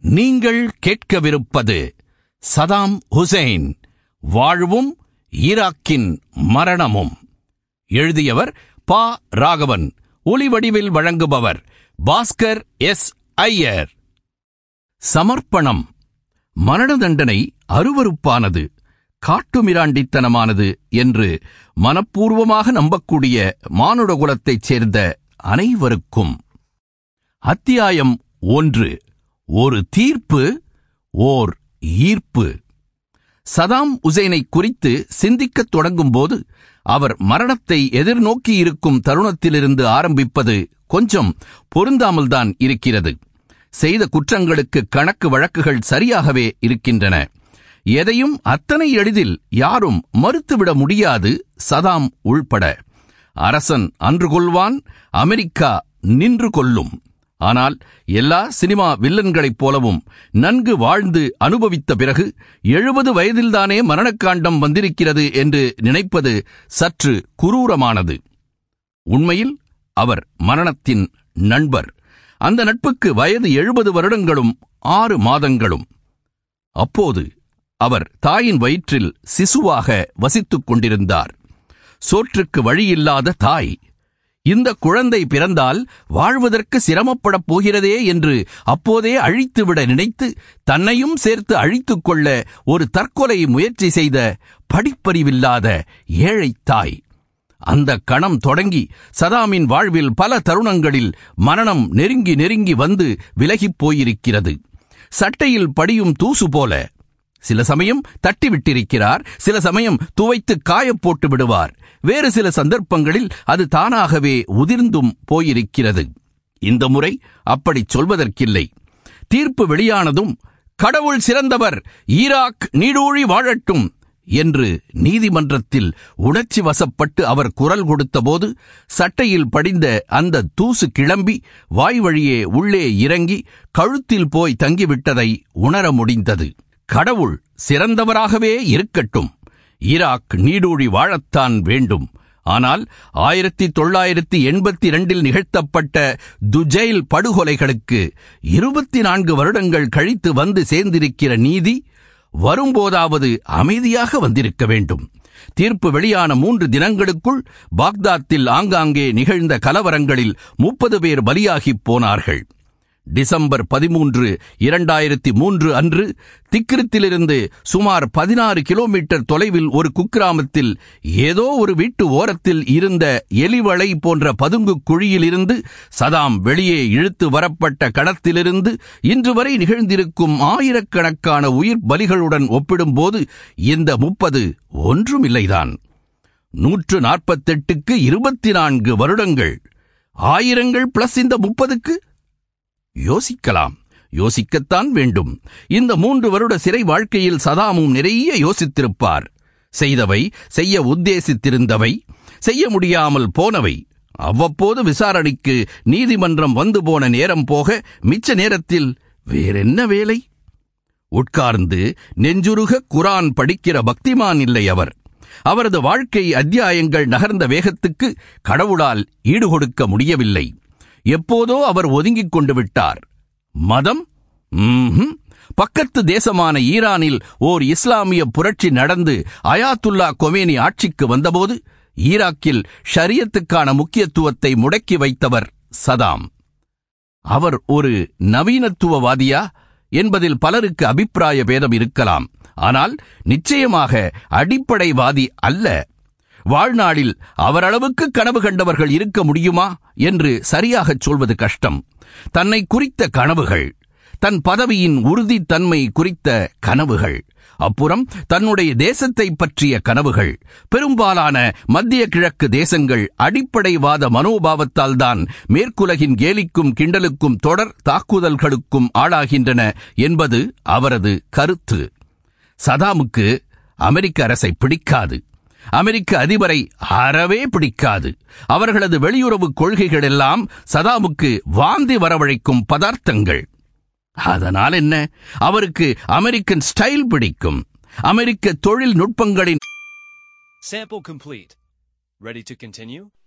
நீங்கள் கேட்கவிருப்பது Saddam Hussein வாழ்வும் ஈராக்கின் மரணமும் எழுதியவர் பா ராகவன் ஒலிவடிவில் வழங்குபவர் பாஸ்கர் எஸ் ஐயர் சமர்ப்பணம் மரண தண்டனை அருவருப்பானது காட்டுமிராண்டித்தனமானது என்று மனப்பூர்வமாக நம்பக்கூடிய மானுட குலத்தைச் சேர்ந்த அனைவருக்கும் அத்தியாயம் ஒன்று ஒரு தீர்ப்பு ஓர் ஈர்ப்பு சதாம் உசைனை குறித்து சிந்திக்கத் தொடங்கும்போது அவர் மரணத்தை எதிர்நோக்கி இருக்கும் தருணத்திலிருந்து ஆரம்பிப்பது கொஞ்சம் பொருந்தாமல்தான் இருக்கிறது செய்த குற்றங்களுக்கு கணக்கு வழக்குகள் சரியாகவே இருக்கின்றன எதையும் அத்தனை எளிதில் யாரும் மறுத்துவிட முடியாது சதாம் உள்பட அரசன் அன்று கொள்வான் அமெரிக்கா நின்று கொள்ளும் ஆனால் எல்லா சினிமா வில்லன்களைப் போலவும் நன்கு வாழ்ந்து அனுபவித்த பிறகு எழுபது வயதில்தானே மரணக்காண்டம் வந்திருக்கிறது என்று நினைப்பது சற்று குரூரமானது உண்மையில் அவர் மரணத்தின் நண்பர் அந்த நட்புக்கு வயது எழுபது வருடங்களும் ஆறு மாதங்களும் அப்போது அவர் தாயின் வயிற்றில் சிசுவாக வசித்துக் கொண்டிருந்தார் சோற்றுக்கு வழியில்லாத தாய் இந்த குழந்தை பிறந்தால் வாழ்வதற்கு சிரமப்படப் போகிறதே என்று அப்போதே அழித்துவிட நினைத்து தன்னையும் சேர்த்து அழித்துக் கொள்ள ஒரு தற்கொலை முயற்சி செய்த படிப்பறிவில்லாத ஏழை தாய் அந்த கணம் தொடங்கி சதாமின் வாழ்வில் பல தருணங்களில் மரணம் நெருங்கி நெருங்கி வந்து விலகிப் போயிருக்கிறது சட்டையில் படியும் தூசு போல சில சமயம் தட்டிவிட்டிருக்கிறார் சில சமயம் துவைத்து காயப் போட்டு விடுவார் வேறு சில சந்தர்ப்பங்களில் அது தானாகவே உதிர்ந்தும் போயிருக்கிறது இந்த முறை அப்படி சொல்வதற்கில்லை தீர்ப்பு வெளியானதும் கடவுள் சிறந்தவர் ஈராக் நீடூழி வாழட்டும் என்று நீதிமன்றத்தில் உணர்ச்சி வசப்பட்டு அவர் குரல் கொடுத்தபோது சட்டையில் படிந்த அந்த தூசு கிளம்பி வாய் வழியே உள்ளே இறங்கி கழுத்தில் போய் தங்கிவிட்டதை உணர முடிந்தது கடவுள் சிறந்தவராகவே இருக்கட்டும் ஈராக் நீடூழி வாழத்தான் வேண்டும் ஆனால் ஆயிரத்தி தொள்ளாயிரத்தி எண்பத்தி இரண்டில் நிகழ்த்தப்பட்ட துஜைல் படுகொலைகளுக்கு இருபத்தி நான்கு வருடங்கள் கழித்து வந்து சேர்ந்திருக்கிற நீதி வரும்போதாவது அமைதியாக வந்திருக்க வேண்டும் தீர்ப்பு வெளியான மூன்று தினங்களுக்குள் பாக்தாத்தில் ஆங்காங்கே நிகழ்ந்த கலவரங்களில் முப்பது பேர் பலியாகிப் போனார்கள் டிசம்பர் பதிமூன்று இரண்டாயிரத்தி மூன்று அன்று திக்கிருத்திலிருந்து சுமார் பதினாறு கிலோமீட்டர் தொலைவில் ஒரு குக்கிராமத்தில் ஏதோ ஒரு வீட்டு ஓரத்தில் இருந்த எலிவளை போன்ற பதுங்கு குழியிலிருந்து சதாம் வெளியே இழுத்து வரப்பட்ட கணத்திலிருந்து இன்று வரை நிகழ்ந்திருக்கும் ஆயிரக்கணக்கான உயிர் பலிகளுடன் ஒப்பிடும்போது இந்த முப்பது ஒன்றுமில்லைதான் நூற்று நாற்பத்தெட்டுக்கு இருபத்தி நான்கு வருடங்கள் ஆயிரங்கள் பிளஸ் இந்த முப்பதுக்கு யோசிக்கலாம் யோசிக்கத்தான் வேண்டும் இந்த மூன்று வருட சிறை வாழ்க்கையில் சதாமும் நிறைய யோசித்திருப்பார் செய்தவை செய்ய உத்தேசித்திருந்தவை செய்ய முடியாமல் போனவை அவ்வப்போது விசாரணைக்கு நீதிமன்றம் வந்து போன நேரம் போக மிச்ச நேரத்தில் வேறென்ன வேலை உட்கார்ந்து நெஞ்சுருக குரான் படிக்கிற பக்திமான் இல்லை அவர் அவரது வாழ்க்கை அத்தியாயங்கள் நகர்ந்த வேகத்துக்கு கடவுளால் ஈடுகொடுக்க முடியவில்லை எப்போதோ அவர் ஒதுங்கிக் கொண்டு விட்டார் மதம் ம்ஹும். பக்கத்து தேசமான ஈரானில் ஓர் இஸ்லாமிய புரட்சி நடந்து அயாத்துல்லா கொமேனி ஆட்சிக்கு வந்தபோது ஈராக்கில் ஷரியத்துக்கான முக்கியத்துவத்தை முடக்கி வைத்தவர் சதாம் அவர் ஒரு நவீனத்துவவாதியா என்பதில் பலருக்கு அபிப்பிராய பேதம் இருக்கலாம் ஆனால் நிச்சயமாக அடிப்படைவாதி அல்ல வாழ்நாளில் அவரளவுக்கு கனவு கண்டவர்கள் இருக்க முடியுமா என்று சரியாகச் சொல்வது கஷ்டம் தன்னை குறித்த கனவுகள் தன் பதவியின் உறுதித்தன்மை குறித்த கனவுகள் அப்புறம் தன்னுடைய தேசத்தை பற்றிய கனவுகள் பெரும்பாலான மத்திய கிழக்கு தேசங்கள் அடிப்படைவாத மனோபாவத்தால் தான் மேற்குலகின் கேலிக்கும் கிண்டலுக்கும் தொடர் தாக்குதல்களுக்கும் ஆளாகின்றன என்பது அவரது கருத்து சதாமுக்கு அமெரிக்க அரசை பிடிக்காது அமெரிக்க அதிபரை அறவே பிடிக்காது அவர்களது வெளியுறவு கொள்கைகள் எல்லாம் சதாமுக்கு வாந்தி வரவழைக்கும் பதார்த்தங்கள் அதனால் என்ன அவருக்கு அமெரிக்கன் ஸ்டைல் பிடிக்கும் அமெரிக்க தொழில்நுட்பங்களின் Sample complete. Ready to continue?